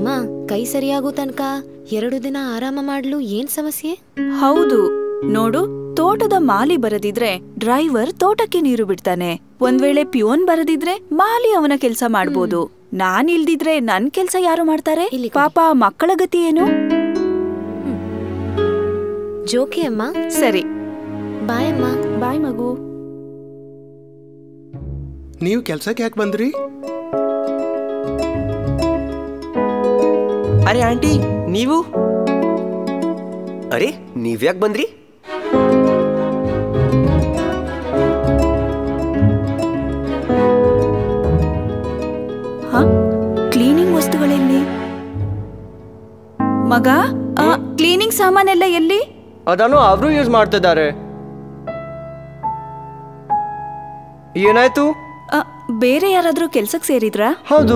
ಅಮ್ಮ ಕೈ ಸರಿಯಾಗೋ ತನಕ ಎರಡು ದಿನ ಆರಾಮ ಮಾಡ್ಲು ಏನ್ ಸಮಸ್ಯೆ ಹೌದು ನೋಡು ತೋಟದ ಮಾಲಿ ಬರದಿದ್ರೆ ಡ್ರೈವರ್ ತೋಟಕ್ಕೆ ನೀರು ಬಿಡ್ತಾನೆ ಒಂದ್ ವೇಳೆ ಪ್ಯೂನ್ ಬರದಿದ್ರೆ ಮಾಲಿ ಅವನ ಕೆಲ್ಸ ಮಾಡ್ಬೋದು ನಾನ್ ಇಲ್ದಿದ್ರೆ ನನ್ ಕೆಲ್ಸ ಯಾರು ಮಾಡ್ತಾರೆ ಇಲ್ಲಿ ಕೊಡಿ. ಪಾಪ ಮಕ್ಕಳ ಗತಿ ಏನು ಜೋಕೆ ಅಮ್ಮ ಸರಿ ಬಾಯ್ ಅಮ್ಮ ಬಾಯ್ ಮಗು ನೀವು ಕೆಲ್ಸಕ್ಕೆ ಯಾಕೆ ಬಂದ್ರಿ ಅರೆ ಆಂಟಿ ನೀವು ಅರೆ ನೀವ್ಯಾಕೆ ಬಂದ್ರಿ ಹ ಕ್ಲೀನಿಂಗ್ ವಸ್ತುಗಳೆಲ್ಲಿ ಮಗ ಆ, ಕ್ಲೀನಿಂಗ್ ಸಾಮಾನೆಲ್ಲ ಎಲ್ಲಿ ಅದನ್ನು ಅವರು ಯೂಸ್ ಮಾಡ್ತಿದ್ದಾರೆ ಏನಾಯ್ತು ಆ, ಬೇರೆ ಯಾರಾದ್ರೂ ಕೆಲ್ಸಕ್ ಸೇರಿದ್ರಾ ಹೌದು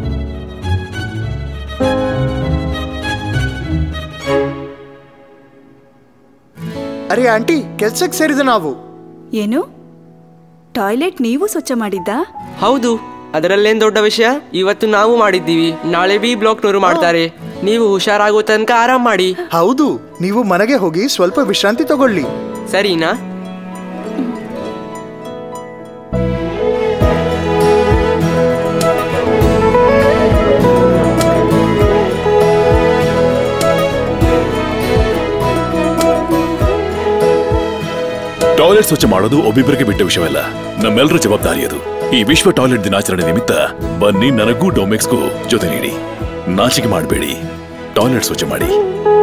ಅರೆ ಆಂಟಿ ಕೆಲ್ಸಕ್ಕೆ ಸೇರಿದ ನಾವು ಏನು ಟಾಯ್ಲೆಟ್ ನೀವು ಸ್ವಚ್ಛ ಮಾಡಿದ್ದಾ ಹೌದು ಅದರಲ್ಲೇನ್ ದೊಡ್ಡ ವಿಷಯ ಇವತ್ತು ನಾವು ಮಾಡಿದ್ದೀವಿ ನಾಳೆ ಬಿ ಬ್ಲಾಕ್ನವರು ಮಾಡ್ತಾರೆ ನೀವು ಹುಷಾರಾಗೋ ತನಕ ಆರಾಮ್ ಮಾಡಿ ಹೌದು ನೀವು ಮನೆಗೆ ಹೋಗಿ ಸ್ವಲ್ಪ ವಿಶ್ರಾಂತಿ ತಗೊಳ್ಳಿ ಸರಿನಾ ಟಾಯ್ಲೆಟ್ ಸ್ವಚ್ಛ ಮಾಡೋದು ಒಬ್ಬಿಬ್ಬರಿಗೆ ಬಿಟ್ಟ ವಿಷಯವಲ್ಲ ನಮ್ಮೆಲ್ಲರ ಜವಾಬ್ದಾರಿ ಅದು ಈ ವಿಶ್ವ ಟಾಯ್ಲೆಟ್ ದಿನಾಚರಣೆ ನಿಮಿತ್ತ ಬನ್ನಿ ನನಗೂ ಡೊಮೆಕ್ಸ್ಗೂ ಜೊತೆ ನೀಡಿ ನಾಚಿಕೆ ಮಾಡಬೇಡಿ ಟಾಯ್ಲೆಟ್ ಸ್ವಚ್ಛ ಮಾಡಿ